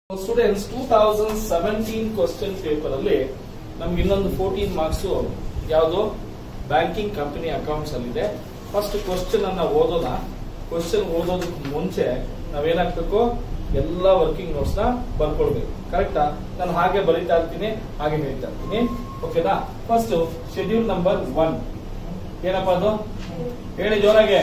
Students two thousand seventeen question paper ಅಲ್ಲಿ ನಮ್ಗೆ ಇನ್ನೊಂದು ಫೋರ್ಟೀನ್ ಮಾರ್ಕ್ಸ್ ಯಾವುದು ಬ್ಯಾಂಕಿಂಗ್ ಕಂಪನಿ ಅಕೌಂಟ್ಸ್ ಅಲ್ಲಿ ಇದೆ ಫಸ್ಟ್ ಕ್ವಶನ್ ಅನ್ನ ಓದೋಣ ಕ್ವಶನ್ ಓದೋದಕ್ಕೆ ಮುಂಚೆ ನಾವೇನಾಗ್ಬೇಕು ಎಲ್ಲ ವರ್ಕಿಂಗ್ ನೋಟ್ಸ್ ನ ಬರ್ಕೊಳ್ಬೇಕು ಕರೆಕ್ಟಾ ನಾನು ಹಾಗೆ ಬರೀತಾ ಇರ್ತೀನಿ ಹಾಗೆ ಹೇಳ್ತಾ ಇರ್ತೀನಿ ಓಕೆನಾ ಫಸ್ಟ್ ಶೆಡ್ಯೂಲ್ ನಂಬರ್ ಒನ್ ಏನಪ್ಪಾ ಅದು ಹೇಳಿ ಜೋರಾಗೆ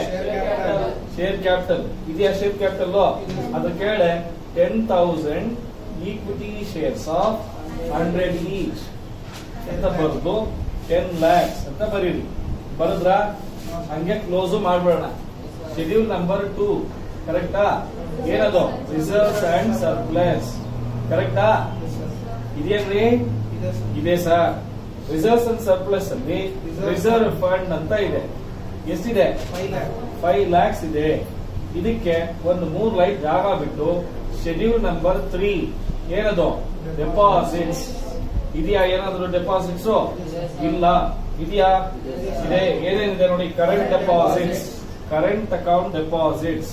ಶೇರ್ ಕ್ಯಾಪಿಟಲ್ ಇದೆಯಾ ಶೇರ್ ಕ್ಯಾಪಿಟಲ್ ಅದ್ರ ಕೇಳೆ ten thousand equity shares of hundred each ಅಂತ ಬರೆದು ಟೆನ್ ಲ್ಯಾಕ್ಸ್ ಅಂತ ಬರೀರಿ ಬರದ್ರ ಹಂಗೆ ಕ್ಲೋಸ್ ಮಾಡ್ಬೇಡ ಶೆಡ್ಯೂಲ್ ನಂಬರ್ ಟೂ ಕರೆಕ್ಟಾ ಏನದು ರಿಸರ್ವ್ಸ್ ಅಂಡ್ ಸರ್ಪ್ಲಸ್ ಕರೆಕ್ಟಾ ಇದೆಯೇನ್ರಿ ಇದೆ ಸರ್ ರಿಸರ್ವ್ಸ್ ಅಂಡ್ ಸರ್ಪ್ಲಸ್ ಅಲ್ಲಿ ರಿಸರ್ವ್ ಫಂಡ್ ಅಂತ ಇದೆ ಎಷ್ಟಿದೆ ಫೈವ್ ಲ್ಯಾಕ್ಸ್ ಇದೆ ಇದಕ್ಕೆ ಒಂದು ಮೂರ್ ಲೈಟ್ ಜಾಗ ಬಿಟ್ಟು ಶೆಡ್ಯೂಲ್ ನಂಬರ್ ತ್ರೀ ಏನದು ಡೆಪಾಸಿಟ್ಸ್ ಇದೆಯಾ ಏನಾದ್ರು ಡೆಪಾಸಿಟ್ಸ್ ಇಲ್ಲ ಇದೆಯಾ ಇದೆ ಏನೇನಿದೆ ನೋಡಿ current deposits current account deposits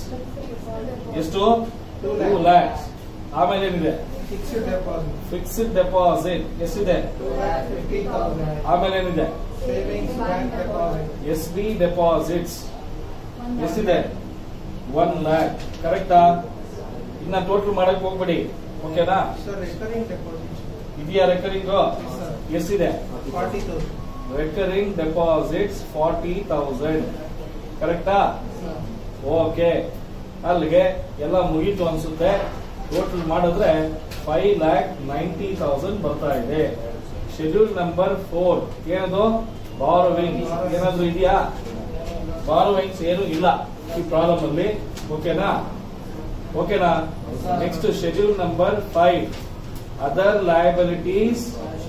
ಎಷ್ಟು ಟೂ ಲ್ಯಾಕ್ಸ್ ಆಮೇಲೆ ಏನಿದೆ ಫಿಕ್ಸ್ಡ್ ಡೆಪಾಸಿಟ್ ಫಿಕ್ಸ್ಡ್ ಡೆಪಾಸಿಟ್ ಎಷ್ಟಿದೆ ಫಿಫ್ಟಿ ತೌಸಂಡ್ ಆಮೇಲೆ ಏನಿದೆ savings bank deposit S B deposits ಎಷ್ಟಿದೆ ಒನ್ ಲ್ಯಾಕ್ ಕರೆಕ್ಟಾ ಇನ್ನ ಟೋಟಲ್ ಮಾಡಕ್ ಹೋಗ್ಬೇಡಿ ಓಕೆನಾ ಸರ್ ರಿಕರಿಂಗ್ ಡೆಪಾಸಿಟ್ ಇದೆಯಾ ರೆಕರಿಂಗ್ ಎಷ್ಟಿದೆ forty thousand recurring deposits forty thousand ಕರೆಕ್ಟಾ ಓಕೆ ಅಲ್ಲಿಗೆ ಎಲ್ಲ ಮುಗೀತು ಅನ್ಸುತ್ತೆ ಟೋಟಲ್ ಮಾಡಿದ್ರೆ ಫೈವ್ ಲ್ಯಾಕ್ ನೈಂಟಿ ತೌಸಂಡ್ ಬರ್ತಾ ಇದೆ ಶೆಡ್ಯೂಲ್ ನಂಬರ್ ಫೋರ್ ಏನದು ಬಾರೋವಿಂಗ್ಸ್ ಏನಾದ್ರು ಇದೆಯಾ ಬಾರೋವಿಂಗ್ಸ್ ಏನು ಇಲ್ಲ ಈ ಪ್ರಾಬ್ಲಮ್ ಅಲ್ಲಿ ಓಕೆನಾ ಓಕೆನಾ next schedule number five other liabilities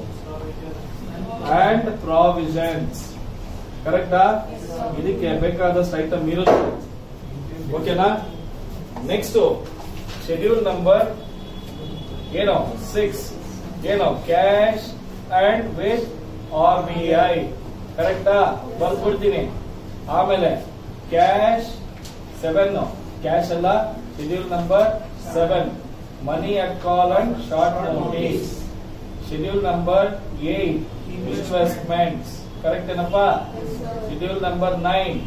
and provisions ಕರೆಕ್ಟಾ ಇದಕ್ಕೆ ಬೇಕಾದಷ್ಟು ಐಟಮ್ ಇರುತ್ತೆ ಓಕೆನಾ ನೆಕ್ಸ್ಟ್ ಶೆಡ್ಯೂಲ್ ನಂಬರ್ ಏನೋ ಸಿಕ್ಸ್ ಏನೋ cash and with R B I ಕರೆಕ್ಟಾ ಬರ್ಕೊಡ್ತೀನಿ ಆಮೇಲೆ ಕ್ಯಾಶ್ ಸೆವೆನ್ ಕ್ಯಾಶ್ ಅಲ್ಲ schedule number seven money at call and short notice schedule number eight investments correct ಏನಪ್ಪ ಶೆಡ್ಯೂಲ್ ನಂಬರ್ ನೈನ್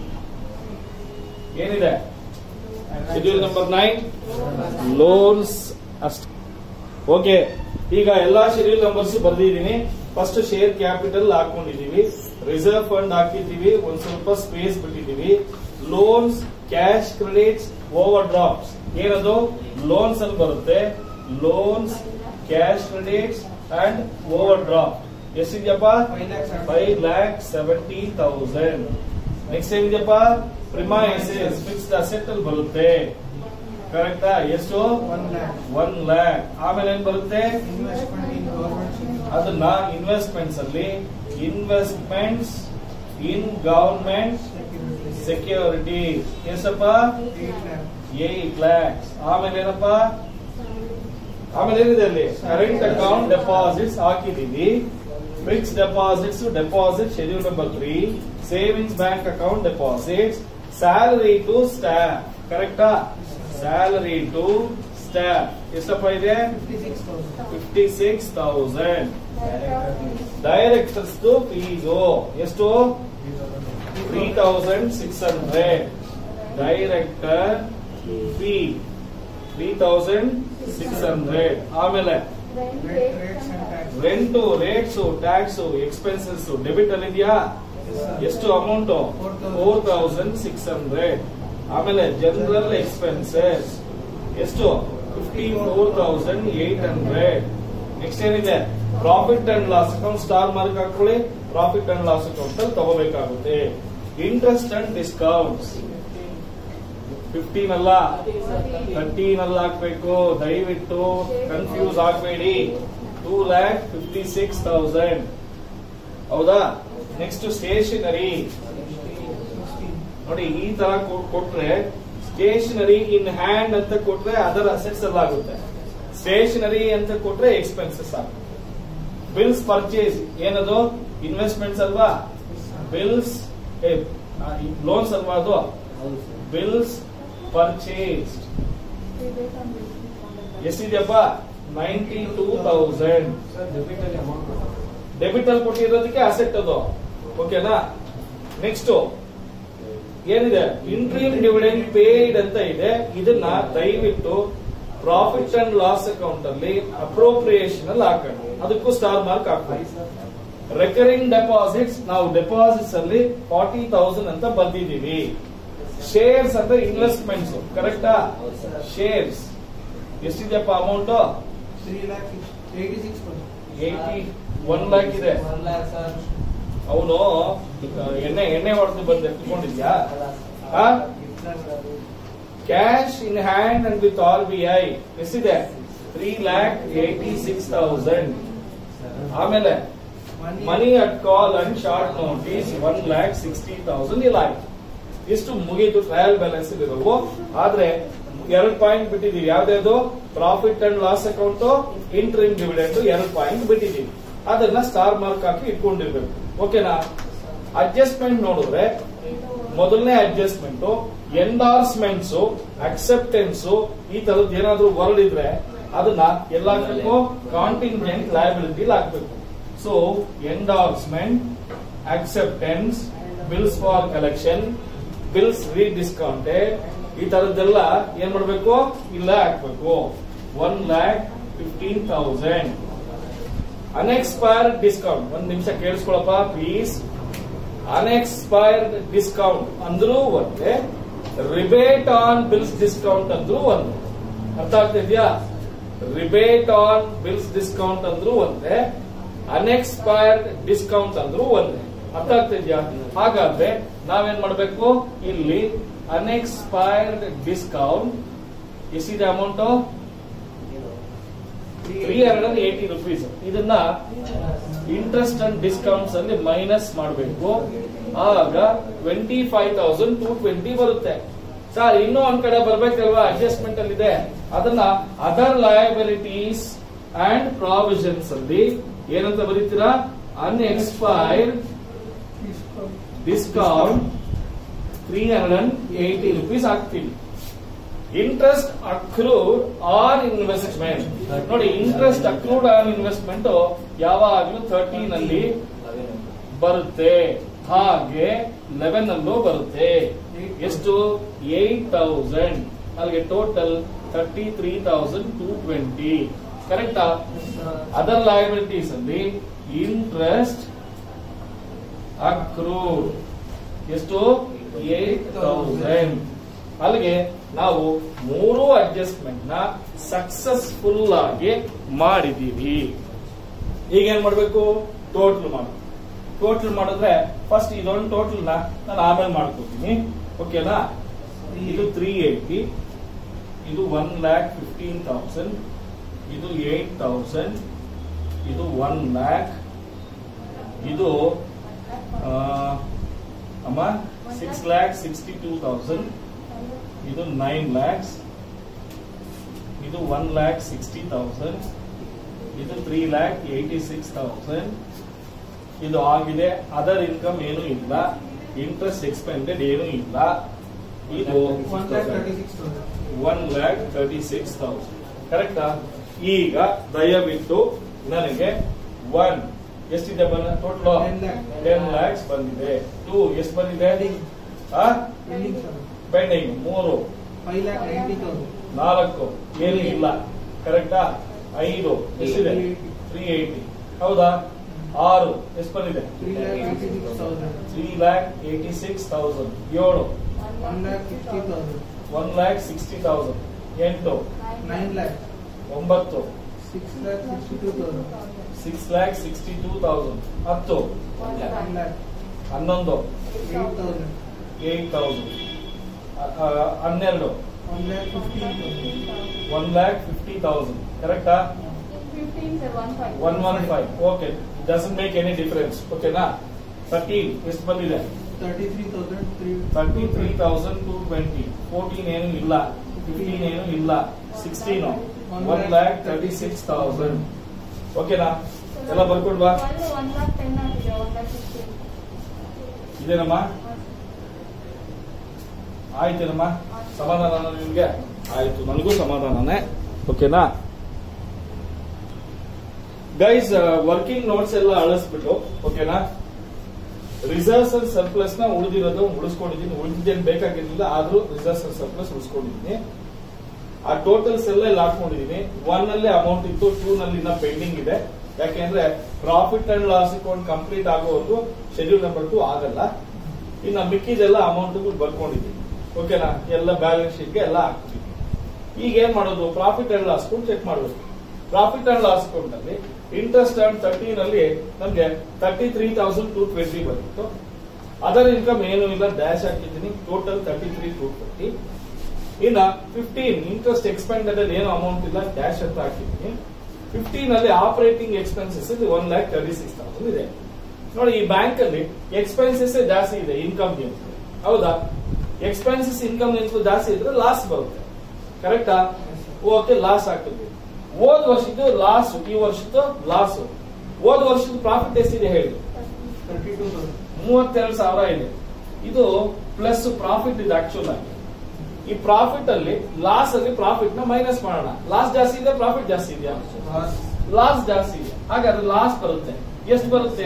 ಏನಿದೆ ಶೆಡ್ಯೂಲ್ ನಂಬರ್ ನೈನ್ ಲೋನ್ಸ್ ಅಷ್ಟ okay ಈಗ ಎಲ್ಲಾ schedule numbers ಬರ್ದಿದ್ದೀನಿ first share capital ಹಾಕೊಂಡಿದೀವಿ reserve fund ಹಾಕಿದ್ದೀವಿ ಒಂದ್ ಸ್ವಲ್ಪ ಸ್ಪೇಸ್ ಬಿಟ್ಟಿದೀವಿ loans cash credits overdrafts ಏನದು ಲೋನ್ಸ್ ಅಲ್ಲಿ ಬರುತ್ತೆ loans cash credits and overdraft ಎಷ್ಟಿದ್ಯಪ್ಪ five lakhs five lakh seventy thousand next ಏನಿದೆಯಪ್ಪ ಪ್ರಿಮೈಸಸ್ ಫಿಕ್ಸ್ಡ್ ಅಸೆಟ್ ಅಲ್ಲಿ ಬರುತ್ತೆ ಕರೆಕ್ಟಾ ಎಷ್ಟು ಒನ್ ಲ್ಯಾಕ್ ಒನ್ ಲ್ಯಾಕ್ ಆಮೇಲೆ ಏನ್ ಬರುತ್ತೆ ಇನ್ವೆಸ್ಟ್ಮೆಂಟ್ ಇನ್ ಗವರ್ಮೆಂಟ್ ಅದನ್ನ ಇನ್ವೆಸ್ಟ್ಮೆಂಟ್ಸ್ ಅಲ್ಲಿ ಇನ್ವೆಸ್ಟ್ಮೆಂಟ್ಸ್ ಇನ್ ಗವರ್ಮೆಂಟ್ ಸೆಕ್ಯೂರಿಟಿ ಎಷ್ಟಪ್ಪ ಏಟ್ ಲ್ಯಾಕ್ ಏಟ್ ಲ್ಯಾಕ್ಸ್ ಆಮೇಲೆ ಏನಪ್ಪ ಆಮೇಲೆ ಏನಿದೆ ಅಲ್ಲಿ ಕರೆಂಟ್ ಅಕೌಂಟ್ ಡೆಪಾಸಿಟ್ಸ್ ಹಾಕಿದೀವಿ fix deposits deposit schedule number three savings bank account deposits salary to staff ಕರೆಕ್ಟಾ ಸ್ಯಾಲರಿ ಟು ಸ್ಟಾಫ್ ಎಷ್ಟಪ್ಪ ಇದೆ fifty six thousand fifty six thousand directors fees ಎಷ್ಟು three thousand six hundred director fee three thousand six hundred ಆಮೇಲೆ rates and tax rent rates tax expenses debit ಅಲ್ಲಿ ಇದೆಯಾ ಎಷ್ಟು amount four thousand six hundred ಆಮೇಲೆ general expenses ಎಷ್ಟು fifty four thousand eight hundred next ಏನಿದೆ profit and loss account star mark ಹಾಕೊಳ್ಳಿ profit and loss account ಅಲ್ಲಿ ತಗೋಬೇಕಾಗುತ್ತೆ interest and discounts fifteen ಅಲ್ಲ ಥರ್ಟೀನ್ ಅಲ್ಲಿ ಹಾಕ್ಬೇಕು ದಯವಿಟ್ಟು ಕನ್ಫ್ಯೂಸ್ ಆಗಬೇಡಿ two lakh fifty six thousand ಹೌದಾ ನೆಕ್ಸ್ಟ್ ಸ್ಟೇಷನರಿ ನೋಡಿ ಈ ತರ ಕೊ- ಕೊಟ್ರೆ ಸ್ಟೇಷನರಿ ಇನ್ ಹ್ಯಾಂಡ್ ಅಂತ ಕೊಟ್ರೆ ಅದರ್ ಅಸೆಟ್ಸ್ ಅಲ್ಲಿ ಆಗುತ್ತೆ ಸ್ಟೇಷನರಿ ಅಂತ ಕೊಟ್ರೆ ಎಕ್ಸ್ಪೆನ್ಸಸ್ ಆಗುತ್ತೆ ಬಿಲ್ಸ್ ಪರ್ಚೇಸ್ ಏನದು ಇನ್ವೆಸ್ಟ್ಮೆಂಟ್ಸ್ ಅಲ್ವಾ ಬಿಲ್ಸ್ ಲೋನ್ಸ್ ಅಲ್ವಾ ಅದು ಬಿಲ್ಸ್ ಪರ್ಚೇಸ್ಡ್ ಎಷ್ಟಿದೆಯಪ್ಪ ನೈಂಟಿ ಟೂ ತೌಸಂಡ್ ಡೆಬಿಟ್ ಅಲ್ಲಿ ಕೊಟ್ಟಿರೋದಕ್ಕೆ ಅಸೆಟ್ ಅದು ಓಕೆನಾ ನೆಕ್ಸ್ಟ್ ಏನಿದೆ ಇಂಟ್ರೀಮ್ ಡಿವಿಡೆಂಡ್ ಪೇಯ್ಡ್ ಅಂತ ಇದೆ ಇದನ್ನ ದಯವಿಟ್ಟು ಪ್ರಾಫಿಟ್ ಅಂಡ್ ಲಾಸ್ ಅಕೌಂಟ್ ಅಲ್ಲಿ ಅಪ್ರೋಪ್ರಿಯೇಷನ್ ಅಲ್ಲಿ ಹಾಕೋಣ ಅದಕ್ಕೂ ಸ್ಟಾರ್ ಮಾರ್ಕ್ ಹಾಕ್ಬೇಕು ರೆಕರಿಂಗ್ ಡೆಪಾಸಿಟ್ಸ್ ನಾವು ಡೆಪಾಸಿಟ್ಸ್ ಅಲ್ಲಿ ಫಾರ್ಟಿ ತೌಸಂಡ್ ಅಂತ ಬರ್ದಿದೀವಿ ಶೇರ್ಸ್ ಅಂದ್ರೆ ಇನ್ವೆಸ್ಟ್ಮೆಂಟ್ಸ್ ಕರೆಕ್ಟಾ ಶೇರ್ಸ್ ಎಷ್ಟಿದೆಯಪ್ಪ amount three lakh eighty six eighty one lakh ಇದೆ ಅವನು ಎಣ್ಣೆ ಎಣ್ಣೆ ಹೊಡೆದು ಬಂದು ಎತ್ಕೊಂಡಿದ್ಯಾ cash in hand and with R B I ಎಷ್ಟಿದೆ three lakh eighty six thousand ಆಮೇಲೆ money at call and short notice one lakh sixty thousand ಇಲ್ಲ ಆಯ್ತು ಇಷ್ಟು ಮುಗೀತು ಟ್ರಯಲ್ ಬ್ಯಾಲೆನ್ಸ್ ಇರೋವು ಆದ್ರೆ ಎರಡು ಪಾಯಿಂಟ್ ಬಿಟ್ಟಿದೀವಿ ಯಾವ್ದು profit and loss account interim dividend ಎರಡು ಪಾಯಿಂಟ್ ಬಿಟ್ಟಿದೀವಿ ಅದನ್ನ ಸ್ಟಾರ್ ಮಾರ್ಕ್ ಹಾಕಿ ಇಟ್ಕೊಂಡಿರ್ಬೇಕು ಓಕೆನಾ ಅಡ್ಜಸ್ಟ್ಮೆಂಟ್ ನೋಡಿದ್ರೆ ಮೊದಲನೇ ಅಡ್ಜಸ್ಟ್ಮೆಂಟ್ ಎಂಡಾರ್ಸ್ಮೆಂಟ್ಸ್ ಅಕ್ಸೆಪ್ಟೆನ್ಸ್ ಈ ತರದ್ ಏನಾದ್ರೂ ವರ್ಡ್ ಇದ್ರೆ ಅದನ್ನ ಎಲ್ಲ ಹಾಕ್ಬೇಕು ಕಾಂಟಿಂಜೆಂಟ್ ಲಯಬಿಲಿಟಿ ಹಾಕ್ಬೇಕು so endorsement acceptance bills for collection bills rediscounted ಈ ತರದ್ದೆಲ್ಲ ಏನ್ ಮಾಡ್ಬೇಕು ಇಲ್ಲ ಹಾಕ್ಬೇಕು one lakh fifteen thousand unexpired discount ಒಂದ್ ನಿಮಿಷ ಕೇಳಿಸ್ಕೊಳಪ್ಪ ಪ್ಲೀಸ್ ಅನ್ಎಕ್ಸ್ಪೈರ್ಡ್ ಡಿಸ್ಕೌಂಟ್ ಅಂದ್ರೂ ಒಂದೇ ರಿಬೇಟ್ ಆನ್ ಬಿಲ್ಸ್ ಡಿಸ್ಕೌಂಟ್ ಅಂದ್ರೂ ಒಂದೇ ಅರ್ಥ ಆಗ್ತಿದ್ಯಾ ರಿಬೇಟ್ ಆನ್ ಬಿಲ್ಸ್ ಡಿಸ್ಕೌಂಟ್ ಅಂದ್ರೂ ಒಂದೇ ಅನ್ಎಕ್ಸ್ಪೈರ್ಡ್ ಡಿಸ್ಕೌಂಟ್ ಅಂದ್ರೂ ಒಂದೇ ಅರ್ಥ ಆಗ್ತಿದ್ಯಾ ಹಾಗಾದ್ರೆ ನಾವೇನ್ ಮಾಡ್ಬೇಕು ಇಲ್ಲಿ ಅನ್ಎಕ್ಸ್ಪೈರ್ಡ್ ಡಿಸ್ಕೌಂಟ್ ಎಷ್ಟಿದೆ amount three hundred and eighty rupees ಇದನ್ನ ಇಂಟ್ರೆಸ್ಟ್ ಅಂಡ್ ಡಿಸ್ಕೌಂಟ್ಸ್ ಅಲ್ಲಿ ಮೈನಸ್ ಮಾಡಬೇಕು ಆಗ twenty five thousand two twenty ಬರುತ್ತೆ ಸರ್ ಇನ್ನೂ ಒಂದ್ ಕಡೆ ಬರ್ಬೇಕಲ್ವಾ ಅಡ್ಜಸ್ಟ್ಮೆಂಟ್ ಅಲ್ಲಿ ಇದೆ ಅದನ್ನ ಅದರ್ ಲಯಬಿಲಿಟೀಸ್ ಅಂಡ್ ಪ್ರಾವಿಷನ್ಸ್ ಅಲ್ಲಿ ಏನಂತ ಬರೀತೀರಾ unexpired discount three hundred and eighty rupees ಹಾಕ್ತೀವಿ ಇಂಟ್ರೆಸ್ಟ್ ಅಕ್ರೂಡ್ ಆನ್ ಇನ್ವೆಸ್ಟ್ಮೆಂಟ್ ನೋಡಿ ಇಂಟ್ರೆಸ್ಟ್ ಅಕ್ರೂಡ್ ಆನ್ ಇನ್ವೆಸ್ಟ್ಮೆಂಟ್ ಯಾವಾಗಲೂ ಥರ್ಟೀನ್ ಅಲ್ಲಿ ಬರುತ್ತೆ ಹಾಗೆ ಲೆವೆನ್ ಅಲ್ಲೂ ಬರುತ್ತೆ ಎಷ್ಟು ಏಟ್ ತೌಸಂಡ್ ಅಲ್ಲಿಗೆ total thirty three thousand two twenty ಕರೆಕ್ಟಾ ಅದರ್ ಲಯಬಿಲಿಟೀಸ್ ಅಲ್ಲಿ ಇಂಟ್ರೆಸ್ಟ್ ಅಕ್ರೂಡ್ ಎಷ್ಟು ಏಟ್ ತೌಸಂಡ್ ಅಲ್ಲಿಗೆ ನಾವು ಮೂರು ಅಡ್ಜಸ್ಟ್ಮೆಂಟ್ ನ ಸಕ್ಸಸ್ಫುಲ್ ಆಗಿ ಮಾಡಿದೀವಿ ಈಗ ಏನ್ ಮಾಡ್ಬೇಕು ಟೋಟಲ್ ಮಾಡು ಟೋಟಲ್ ಮಾಡಿದ್ರೆ ಫಸ್ಟ್ ಇದೊಂದು ಟೋಟಲ್ ನ ನಾನು ಆಮೇಲೆ ಮಾಡ್ಕೊತೀನಿ ಓಕೆನಾ ಇದು ತ್ರೀ ಏಯ್ಟಿ ಇದು ಒನ್ ಲ್ಯಾಕ್ ಫಿಫ್ಟೀನ್ ತೌಸಂಡ್ ಇದು ಏಟ್ ತೌಸಂಡ್ ಇದು ಒನ್ ಲ್ಯಾಕ್ ಇದು ಆ, ಅಮ್ಮ six lakh sixty two thousand ಇದು ನೈನ್ ಲ್ಯಾಕ್ಸ್ ಇದು ಒನ್ ಲ್ಯಾಕ್ ಸಿಕ್ಸ್ಟಿ ತೌಸಂಡ್ ಇದು three lakh eighty six thousand ಇದು ಆಗಿದೆ ಅದರ್ ಇನ್ಕಮ್ ಏನೂ ಇಲ್ಲ ಇಂಟ್ರೆಸ್ಟ್ ಎಕ್ಸ್ಪೆಂಡೆಡ್ ಏನೂ ಇಲ್ಲ ಇದು one lakh thirty six thousand one lakh thirty six thousand ಕರೆಕ್ಟಾ ಈಗ ದಯವಿಟ್ಟು ನನಗೆ ಒನ್ ಎಷ್ಟಿದೆ ಬಂದ ಟೋಟಲ್ 10 lakh. ಟೆನ್ ಲ್ಯಾಕ್ಸ್ ಬಂದಿದೆ ಟೂ ಎಷ್ಟು ಬಂದಿದೆ ಆ ಪೆಂಡಿಂಗ್ ಸರ್ ಪೆಂಡಿಂಗ್ ಮೂರು ಫೈವ್ ಲ್ಯಾಕ್ ನೈಂಟಿ ತೌಸಂಡ್ ನಾಲ್ಕು ಏನು ಇಲ್ಲ ಕರೆಕ್ಟಾ ಐದು ಎಷ್ಟಿದೆ ತ್ರೀ ಏಯ್ಟಿ ಹೌದಾ ಆರು ಎಷ್ಟು ಬಂದಿದೆ three lakh eighty six thousand three lakh eighty six thousand ಏಳು one lakh fifty thousand one lakh sixty thousand ಎಂಟು ನೈನ್ ಲ್ಯಾಕ್ ಒಂಬತ್ತು six lakh sixty two thousand six lakh sixty two thousand ಹತ್ತು ಒನ್ ಲ್ಯಾಕ್ ಹನ್ನೊಂದು ಏಟ್ ತೌಸಂಡ್ ಏಟ್ ತೌಸಂಡ್ ಹನ್ನೆರಡು one lakh fifteen thousand one lakh fifty thousand ಕರೆಕ್ಟಾ Fifteen, sir, one five. One one five okay doesn't make any difference ಓಕೆನಾ thirteen ಎಷ್ಟು ಬಂದಿದೆ thirty three thousand three thirty three thousand two twenty fourteen ಏನು ಇಲ್ಲ fifteen ಏನು ಇಲ್ಲ sixteen one lakh thirty six thousand ಓಕೆನಾ ಎಲ್ಲ ಬರ್ಕೊಂಡು ಬಾ One, one lakh ten ಆಗಿದೆ, one lakh fifteen. ಇದೇನಮ್ಮ ಆಯ್ತೇನಮ್ಮ ಸಮಾಧಾನ ನಿಮ್ಗೆ ಆಯ್ತು ನನಗೂ ಸಮಾಧಾನನೇ ಓಕೆನಾ ಗೈಸ್ ವರ್ಕಿಂಗ್ ನೋಟ್ಸ್ ಎಲ್ಲ ಅಳಿಸ್ಬಿಟ್ಟು ಓಕೆನಾ ರಿಸರ್ವ್ಸ್ ಅಂಡ್ ಸರ್ಪ್ಲಸ್ ನ ಉಳಿದಿರೋದು ಉಳಿಸ್ಕೊಂಡಿದ್ದೀನಿ ಉಳಿದಿದ್ದೇನು ಬೇಕಾಗಿರ್ಲಿಲ್ಲ ಆದ್ರೂ ರಿಸರ್ವ್ಸ್ ಅಂಡ್ ಸರ್ಪ್ಲಸ್ ಉಳಿಸ್ಕೊಂಡಿದ್ದೀನಿ ಆ ಟೋಟಲ್ಸ್ ಎಲ್ಲ ಇಲ್ಲಿ ಹಾಕೊಂಡಿದೀನಿ ಒನ್ ನಲ್ಲಿ ಅಮೌಂಟ್ ಇತ್ತು ಟೂ ನಲ್ಲಿ ಇನ್ನ ಪೆಂಡಿಂಗ್ ಇದೆ ಯಾಕೆಂದ್ರೆ profit and loss account complete ಆಗೋವರೆಗೂ ಶೆಡ್ಯೂಲ್ ನಂಬರ್ ಟೂ ಆಗಲ್ಲ ಇನ್ನು ಮಿಕ್ಕಿದೆಲ್ಲ ಅಮೌಂಟ್ ಬರ್ಕೊಂಡಿದ್ದೀನಿ ಓಕೆನಾ ಎಲ್ಲ ಬ್ಯಾಲೆನ್ಸ್ ಶೀಟ್ಗೆ ಎಲ್ಲ ಹಾಕ್ತೀನಿ ಈಗ ಏನ್ ಮಾಡೋದು profit and loss account check ಮಾಡಬೇಕು ಪ್ರಾಫಿಟ್ ಅಂಡ್ ಲಾಸ್ ಅಕೌಂಟ್ ಅಲ್ಲಿ ಇಂಟ್ರೆಸ್ಟ್ ಅಂಡ್ ತರ್ಟೀನ್ ಅಲ್ಲಿ ನಮ್ಗೆ thirty three thousand two twenty ಬಂದಿತ್ತು ಅದರ್ ಇನ್ಕಮ್ ಏನು ಇಲ್ಲ ಡ್ಯಾಶ್ ಹಾಕಿದ್ದೀನಿ total thirty three two twenty ಇನ್ನ ಫಿಫ್ಟೀನ್ ಇಂಟ್ರೆಸ್ಟ್ ಎಕ್ಸ್ಪೆಂಡೆಡ್ ಅಲ್ಲಿ ಏನು ಅಮೌಂಟ್ ಇಲ್ಲ ಡ್ಯಾಶ್ ಅಂತ ಹಾಕಿದ್ದೀನಿ ಫಿಫ್ಟೀನ್ ಅಲ್ಲಿ operating expenses one lakh thirty six thousand ಇದೆ ನೋಡಿ ಈ ಬ್ಯಾಂಕ್ ಅಲ್ಲಿ ಎಕ್ಸ್ಪೆನ್ಸಸ್ ಜಾಸ್ತಿ ಇದೆ ಇನ್ಕಮ್ ಹೌದಾ ಎಕ್ಸ್ಪೆನ್ಸಸ್ ಇನ್ಕಮ್ ಜಾಸ್ತಿ ಇದ್ರೆ ಲಾಸ್ ಬರುತ್ತೆ ಕರೆಕ್ಟಾ ಓಕೆ ಲಾಸ್ ಆಗ್ತದೆ ಹೋದ ವರ್ಷದ್ದು ಲಾಸ್ ಈ ವರ್ಷದ್ದು ಲಾಸ್ ಹೋದ ವರ್ಷದ ಪ್ರಾಫಿಟ್ ಎಷ್ಟಿದೆ ಹೇಳಿ ತರ್ಟಿ ಟೂ ತೌಸಂಡ್ ಮೂವತ್ತೆರಡು ಸಾವಿರ ಇದೆ ಇದು ಪ್ಲಸ್ ಪ್ರಾಫಿಟ್ ಇದೆ ಆಕ್ಚುಲ್ ಆಗಿ ಈ ಪ್ರಾಫಿಟ್ ಅಲ್ಲಿ ಲಾಸ್ ಅಲ್ಲಿ ಪ್ರಾಫಿಟ್ ನ ಮೈನಸ್ ಮಾಡೋಣ ಲಾಸ್ ಜಾಸ್ತಿ ಇದೆ ಪ್ರಾಫಿಟ್ ಜಾಸ್ತಿ ಇದೆಯಾ ಲಾಸ್ ಜಾಸ್ತಿ ಇದೆ ಹಾಗಾದ್ರೆ ಲಾಸ್ ಬರುತ್ತೆ ಎಷ್ಟು ಬರುತ್ತೆ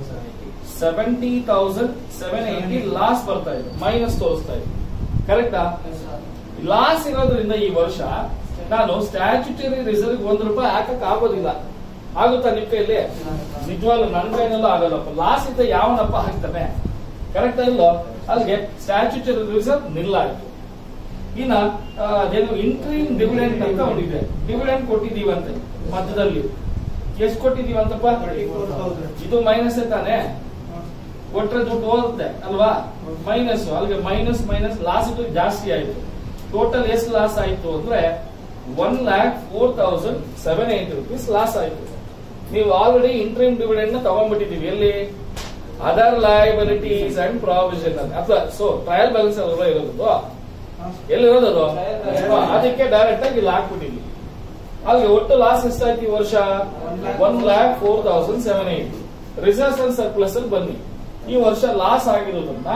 seventy thousand seven eighty loss ಬರ್ತಾ ಇದೆ ಮೈನಸ್ ತೋರಿಸ್ತಾ ಇದೆ ಕರೆಕ್ಟಾ ಲಾಸ್ ಇರೋದ್ರಿಂದ ಈ ವರ್ಷ ನಾನು ಸ್ಟ್ಯಾಚ್ಯುಟರಿ ರಿಸರ್ವ್ ಒಂದ್ ರೂಪಾಯಿ ಹಾಕಕ್ ಆಗೋದಿಲ್ಲ ಆಗುತ್ತಾ ನಿಮ್ ಕೈಲಿ ನಿಜವಾಗ್ಲೂ ನನ್ನ ಕೈನಲ್ಲೂ ಆಗಲ್ಲಪ್ಪ ಲಾಸ್ ಇದ್ದ ಯಾವನಪ್ಪ ಹಾಕ್ತಾನೆ ಕರೆಕ್ಟ್ ಇಲ್ಲೋ ಅಲ್ಲಿಗೆ ಸ್ಟ್ಯಾಚ್ಯುಟರಿ ರಿಸರ್ವ್ ನಿಲ್ಲಾಯ್ತು ಇನ್ನ ಆ, ಅದೇನು ಇಂಟ್ರೀಮ್ ಡಿವಿಡೆಂಟ್ ಅಂತ ಒಂದಿದೆ ಡಿವಿಡೆಂಟ್ ಕೊಟ್ಟಿದೀವಂತೆ ಮಧ್ಯದಲ್ಲಿ ಎಷ್ಟು ಕೊಟ್ಟಿದೀವಂತಪ್ಪ ತರ್ಟಿ ಫೋರ್ ತೌಸಂಡ್ ಇದು ಮೈನಸ್ ತಾನೆ ಕೊಟ್ರೆ ದುಡ್ಡು ಹೋಗುತ್ತೆ ಅಲ್ವಾ ಮೈನಸ್ ಅಲ್ಲಿಗೆ ಮೈನಸ್ ಮೈನಸ್ ಲಾಸ್ ಇದು ಜಾಸ್ತಿ ಆಯ್ತು ಟೋಟಲ್ ಎಷ್ಟು ಲಾಸ್ ಆಯ್ತು ಅಂದ್ರೆ one lakh four thousand seven eight rupees loss ಆಯ್ತು ನೀವು ಆಲ್ರೆಡಿ ಇಂಟ್ರೀಮ್ ಡಿವಿಡೆಂಡ್ ನ ತಗೊಂಡ್ಬಿಟ್ಟಿದೀವಿ ಎಲ್ಲಿ ಅದರ್ ಲಯಬಿಲಿಟೀಸ್ ಅಂಡ್ ಪ್ರಾವಿಷನ್ ಅಂತ ಅಥವಾ ಸೊ ಟ್ರಯಲ್ ಬ್ಯಾಲೆನ್ಸ್ ಅಲ್ವಾ ಇರೋದು ಎಲ್ಲಿರೋದು ಅದು ಹಾ, ಅದಕ್ಕೆ ಡೈರೆಕ್ಟ್ ಆಗಿ ಇಲ್ಲಿ ಹಾಕ್ಬಿಟ್ಟಿದ್ವಿ ಅಲ್ಲಿಗೆ ಒಟ್ಟು ಲಾಸ್ ಎಷ್ಟಾಯ್ತು ಈ ವರ್ಷ one lakh four thousand seven eight reserves and surplus ಅಲ್ಲಿ ಬನ್ನಿ ಈ ವರ್ಷ ಲಾಸ್ ಆಗಿರೋದ್ರಿಂದ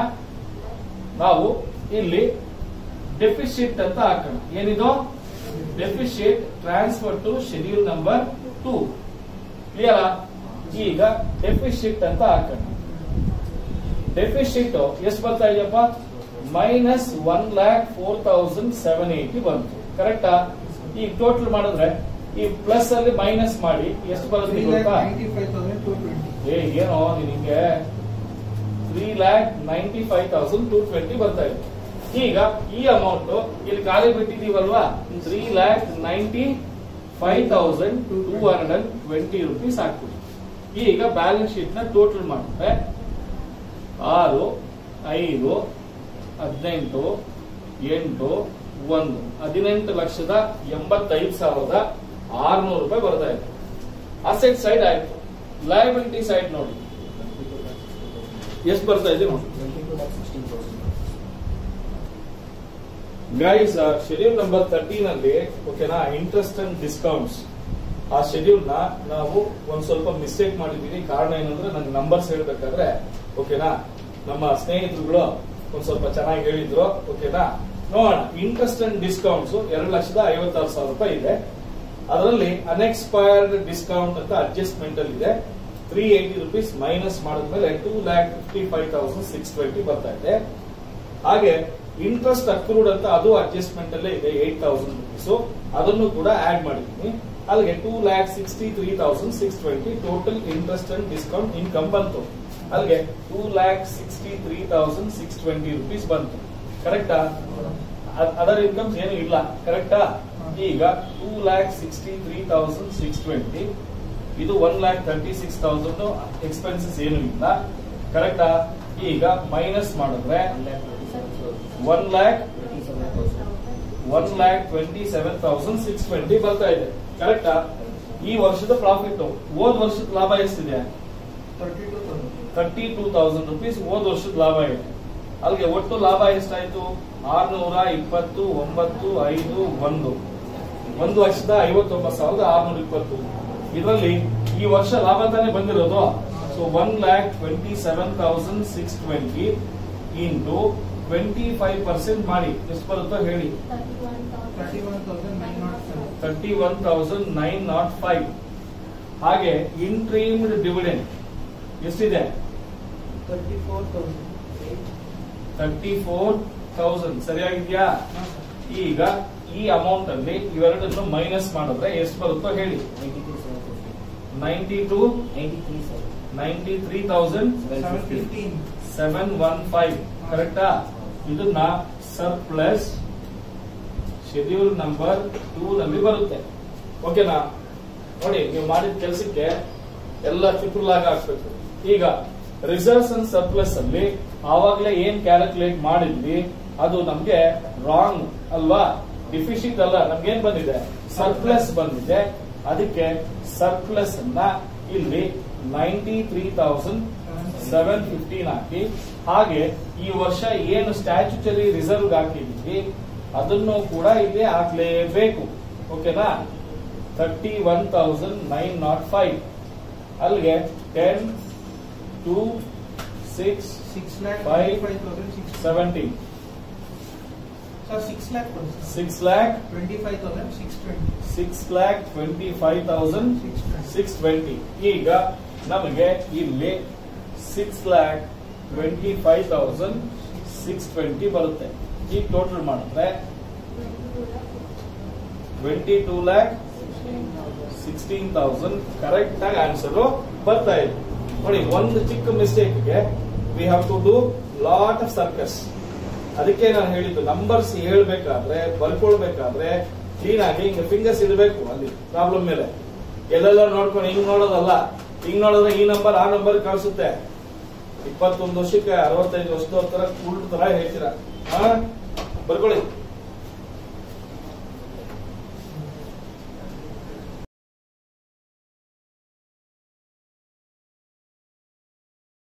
ನಾವು ಇಲ್ಲಿ ಡೆಫಿಶಿಟ್ ಅಂತ ಹಾಕೋಣ ಏನಿದು deficit transfer to schedule number two clear ಈಗ ಡೆಫಿಶಿಟ್ ಅಂತ ಹಾಕೋಣ ಡೆಫಿಶಿಟ್ ಎಷ್ಟು ಬರ್ತಾ ಇದೆಯಪ್ಪ minus one lakh four thousand seven eighty ಬಂತು ಕರೆಕ್ಟಾ ಈಗ ಟೋಟಲ್ ಮಾಡಿದ್ರೆ ಈ ಪ್ಲಸ್ ಅಲ್ಲಿ ಮೈನಸ್ ಮಾಡಿ ಎಷ್ಟು ಬರುತ್ತೆ ತ್ರೀ ಗೊತ್ತಾ lakh ninety five thousand two twenty ಏ ಏನೋ ನಿನಗೆ three lakh ninety five thousand two twenty ಬರ್ತಾ ಇದೆ ಈಗ ಈ ಅಮೌಂಟ್ ಇಲ್ಲಿ ಖಾಲಿ ಬಿಟ್ಟಿದೀವಲ್ವಾ three lakh ninety five thousand two hundred and twenty rupees ಹಾಕ್ಬಿಡಿ ಈಗ ಬ್ಯಾಲೆನ್ಸ್ ಶೀಟ್ ನ ಟೋಟಲ್ ಮಾಡಿದ್ರೆ ಆರು ಐದು ಹದಿನೆಂಟು ಎಂಟು ಒಂದು ಹದಿನೆಂಟು ಲಕ್ಷದ ಎಂಬತ್ತೈದು ಸಾವಿರದ ಆರ್ನೂರು ರೂಪಾಯಿ ಬರ್ತಾ ಇದೆ ಅಸೆಟ್ ಸೈಡ್ ಆಯ್ತು ಲಯಬಿಲಿಟಿ ಸೈಡ್ ನೋಡಿ ಎಷ್ಟು ಬರ್ತಾ ಇದೆ ನೋಡಿ ಗೈಸ್ ಶೆಡ್ಯೂಲ್ ನಂಬರ್ ತರ್ಟೀನ್ ಅಲ್ಲಿ ಓಕೆನಾ ಇಂಟ್ರೆಸ್ಟ್ ಅಂಡ್ ಡಿಸ್ಕೌಂಟ್ಸ್ ಆ ಶೆಡ್ಯೂಲ್ ನ ನಾವು ಒಂದ್ ಸ್ವಲ್ಪ ಮಿಸ್ಟೇಕ್ ಮಾಡಿದೀವಿ ಕಾರಣ ಏನಂದ್ರೆ ನಂಗೆ ನಂಬರ್ಸ್ ಹೇಳ್ಬೇಕಾದ್ರೆ ಓಕೆನಾ ನಮ್ಮ ಸ್ನೇಹಿತರುಗಳು ಒಂದ್ ಸ್ವಲ್ಪ ಚೆನ್ನಾಗಿ ಹೇಳಿದ್ರು ಓಕೆನಾ ನೋಡೋಣ ಇಂಟ್ರೆಸ್ಟ್ ಅಂಡ್ ಡಿಸ್ಕೌಂಟ್ಸ್ ಎರಡು ಲಕ್ಷದ ಐವತ್ತಾರು ಸಾವಿರ ರೂಪಾಯಿ ಇದೆ ಅದರಲ್ಲಿ ಅನ್ಎಕ್ಸ್ಪೈರ್ಡ್ ಡಿಸ್ಕೌಂಟ್ ಅಂತ ಅಡ್ಜಸ್ಟ್ಮೆಂಟ್ ಅಲ್ಲಿ ಇದೆ ತ್ರೀ ಏಟಿ ರುಪೀಸ್ ಮೈನಸ್ ಮಾಡಿದ್ಮೇಲೆ two lakh fifty five thousand six twenty ಬರ್ತಾ ಇದೆ ಹಾಗೆ ಇಂಟ್ರೆಸ್ಟ್ ಅಕ್ರೂಡ್ ಅಂತ ಅದು ಅಡ್ಜಸ್ಟ್ಮೆಂಟ್ ಅಲ್ಲೇ ಇದೆ ಏಟ್ ತೌಸಂಡ್ ರುಪೀಸ್ ಅದನ್ನು ಕೂಡ ಆಡ್ ಮಾಡಿದ್ದೀನಿ ಅಲ್ಲಿಗೆ two lakh sixty three thousand six twenty total interest and discount income ಬಂತು ಅಲ್ಲಿಗೆ two lakh sixty three thousand six twenty rupees ಬಂತು ಕರೆಕ್ಟಾ ಅದರ್ ಇನ್ಕಮ್ಸ್ ಏನು ಇಲ್ಲ ಕರೆಕ್ಟಾ ಈಗ two lakh sixty three thousand six twenty ಇದು one lakh thirty six thousand expenses ಏನು ಇಲ್ಲ ಕರೆಕ್ಟಾ ಈಗ ಮೈನಸ್ ಮಾಡಿದ್ರೆ one lakh one lakh twenty seven thousand six twenty ಬರ್ತಾ ಇದೆ ಕರೆಕ್ಟಾ ಈ ವರ್ಷದ ಪ್ರಾಫಿಟ್ ಹೋದ್ ವರ್ಷದ ಲಾಭ ಎಷ್ಟಿದೆ thirty two thousand thirty two thousand rupees ಹೋದ್ ವರ್ಷದ ಲಾಭ ಇದೆ ಅಲ್ಲಿಗೆ ಒಟ್ಟು ಲಾಭ ಎಷ್ಟಾಯ್ತು ಆರ್ನೂರ ಇಪ್ಪತ್ತು ಒಂಬತ್ತು ಐದು ಒಂದು ಒಂದು ಲಕ್ಷದ ಐವತ್ತೊಂಬತ್ತು ಸಾವಿರದ ಆರ್ನೂರ ಇಪ್ಪತ್ತು ಇದರಲ್ಲಿ ಈ ವರ್ಷ ಲಾಭ ತಾನೇ ಬಂದಿರೋದು so one lakh twenty seven thousand six twenty into twenty five percent ಮಾಡಿ ಎಷ್ಟು ಬರುತ್ತೋ ಹೇಳಿ thirty one thousand nine naught seven thirty one thousand nine naught five ಹಾಗೆ ಇಂಟ್ರೀಮ್ಡ್ ಡಿವಿಡೆಂಡ್ ಎಷ್ಟಿದೆ thirty four thousand thirty four thousand ಸರಿಯಾಗಿದ್ಯಾ ಈಗ ಈ amount ಅಲ್ಲಿ ಇವೆರಡನ್ನು ಮೈನಸ್ ಮಾಡಿದ್ರೆ ಎಷ್ಟು ಬರುತ್ತೋ ಹೇಳಿ ninety two ninety three thousand seven fifteen seven one five ಕರೆಕ್ಟಾ ಇದನ್ನ ಸರ್ಪ್ಲಸ್ ಶೆಡ್ಯೂಲ್ ನಂಬರ್ ಟೂ ನಲ್ಲಿ ಬರುತ್ತೆ ಓಕೆನಾ ನೋಡಿ ನೀವು ಮಾಡಿದ ಕೆಲಸಕ್ಕೆ ಎಲ್ಲ ಟ್ರಿಪಲ್ ಆಗಿ ಹಾಕ್ಬೇಕು ಈಗ ರಿಸರ್ವ್ಸ್ ಅಂಡ್ ಸರ್ಪ್ಲಸ್ ಅಲ್ಲಿ ಆವಾಗಲೇ ಏನ್ ಕ್ಯಾಲ್ಕುಲೇಟ್ ಮಾಡಿದ್ವಿ ಅದು ನಮ್ಗೆ ರಾಂಗ್ ಅಲ್ವಾ ಡಿಫಿಸಿಟ್ ಅಲ್ಲ ನಮ್ಗೆ ಏನ್ ಬಂದಿದೆ ಸರ್ಪ್ಲಸ್ ಬಂದಿದೆ ಅದಕ್ಕೆ ಸರ್ಪ್ಲಸ್ ಅನ್ನ ಇಲ್ಲಿ ninety three thousand seven fifteen ಹಾಕಿ ಹಾಗೆ ಈ ವರ್ಷ ಏನು ಸ್ಟ್ಯಾಚ್ಯುಟರಿ ರಿಸರ್ವ್ ಹಾಕಿದ್ವಿ ಅದನ್ನು ಕೂಡ ಇಲ್ಲಿ ಹಾಕ್ಲೇಬೇಕು ಓಕೆನಾ thirty one thousand nine naught five ಅಲ್ಲಿಗೆ ten two six six lakh Five. Five thousand six seventeen sir six lakh ಬರುತ್ತೆ six lakh twenty five thousand six twenty six lakh twenty five thousand six twenty six twenty ಈಗ ನಮಗೆ ಇಲ್ಲಿ six lakh twenty five thousand six twenty ಬರುತ್ತೆ ಈಗ total ಮಾಡಿದ್ರೆ twenty two lakh sixteen thousand correct ಆಗಿ answer ಬರ್ತಾ ಇದೆ ನೋಡಿ ಒಂದು ಚಿಕ್ಕ ಮಿಸ್ಟೇಕ್ ಗೆ V have to do lot of circus ಅದಕ್ಕೆ ನಾನು ಹೇಳಿದ್ದು ನಂಬರ್ಸ್ ಹೇಳ್ಬೇಕಾದ್ರೆ ಬರ್ಕೊಳ್ಬೇಕಾದ್ರೆ ಕ್ಲೀನ್ ಆಗಿ ಹಿಂಗ ಫಿಂಗರ್ಸ್ ಇಡಬೇಕು ಅಲ್ಲಿ ಪ್ರಾಬ್ಲಮ್ ಮೇಲೆ ಎಲ್ಲೆಲ್ಲ ನೋಡ್ಕೊಂಡು ಹಿಂಗ್ ನೋಡೋದಲ್ಲ ಹಿಂಗ್ ನೋಡಿದ್ರೆ ಈ ನಂಬರ್ ಆ ನಂಬರ್ ಕಾಣಿಸುತ್ತೆ ಇಪ್ಪತ್ತೊಂದು ವರ್ಷಕ್ಕೆ ಅರವತ್ತೈದು ವರ್ಷದವ್ರ ತರ ಕುಳ್ಳ ತರ ಹೇಳ್ತೀರಾ ಹಾ ಬರ್ಕೊಳ್ಳಿ